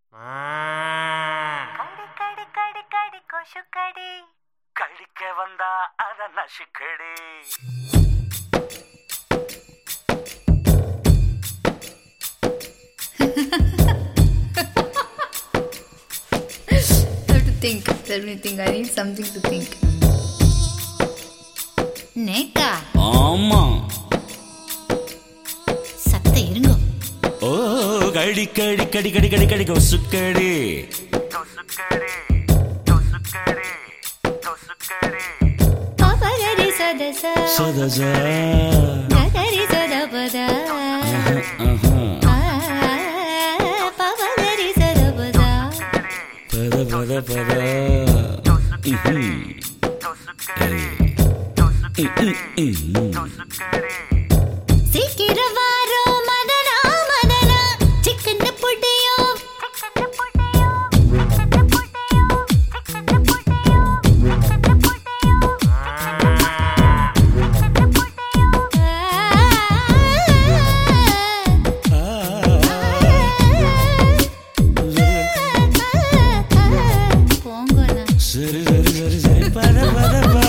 கடி கடி கடி கடி கொசு கடி கழிக்க வந்தா அத நசுக்கடி have to think. Let me think. I need something to think. நேக்கா ஆமா சத்த இருங்கோ ஓ கடி கடி கடி கடி கடி கடி கொசுக்கடி தொசுக்கடி தொசுக்கடி தொசுக்கடி பாபகரி சதச சதசா ககரி சதபத பாபகரி சதபத பத பத பத ம்ஹும். தொசுக்கடி ம், ம். தொசுக்கடி சீக்கிர வாரோ மதனா மதனா சிக்கன் புட்டியோ சிக்கன் புட்டியோ சிக்கன் புட்டியோ சிக்கன் புட்டியோ சிக்கன் புட்டியோ சிக்கன் புட்டியோ போங்கண்ணா சரி சரி சரி சரி பத பத ப.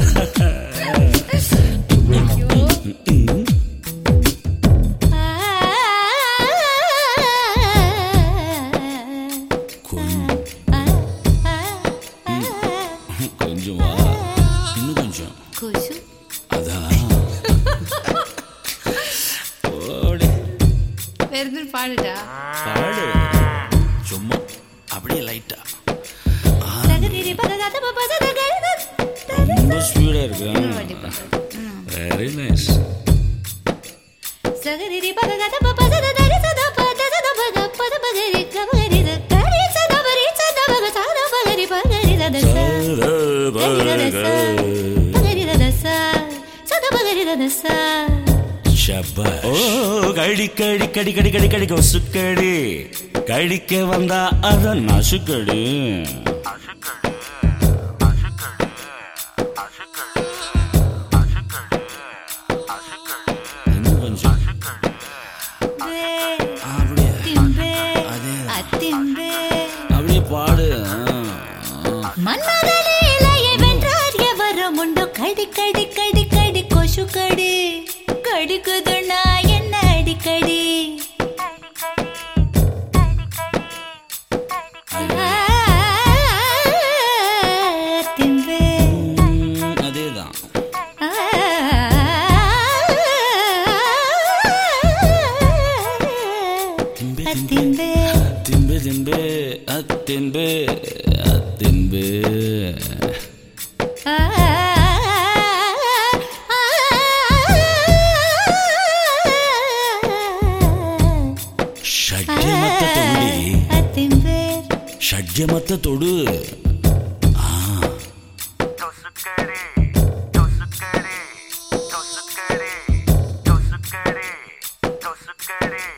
கொஞ்சம் கொஞ்சம் வா இன்னும் கொஞ்சம் கொசு அதான் ஓடி வேற எதுவும் பாடுடா பாடு சும்மா அப்படியே லைட்டா சகதிரி பகதாத பபசத கரித ரொம்ப ஸ்பீடா இருக்கு வாட்டி பாடு. வெரி நைஸ் சகதிரி பகதாத பபசத தரி சத பத சத பக பத பகரி கபகரி த கரி சத பரி சத பக சத பகரி பகரி சத ச பகரி சத ச பகரி சத ச சத பகரி சத ச ஓ கடி கடி கடி கடி கடி கடி கொசுக்கடி கடிக்க வந்தா அத நசுக்கடி அசுக்கடி அசுக்கடி அசுக்கடி அசுக்கடி அசுக்கடி இன்னும் கொஞ்சம் பே அப்படியே திம்பே அதே. அத்திம்பே அப்படியே பாடு மன்மதனே இலையை வென்றார் எவரும் உண்டு கடி கடி கடி கடி கொசு கடி கடிக்குதுண்ணா என்ன அடிக்கடி அடிக்கடி அடிக்கடி அடிக்கடி ஆ, திம்பே ம், அதேதான் ஆ, திம்பே, அத்திம்பே திம்பே திம்பே அத்தின்பே அத்தின்பே ஆ, ಷಡ್ಯಮತ್ತ ತೊಡಿ அத்திம்பே ಷಡ್ಯಮತ್ತ ತೊಡು தொசுக்கடி தொசுக்கடி தொசுக்கடி தொசுக்கடி தொசுக்கடி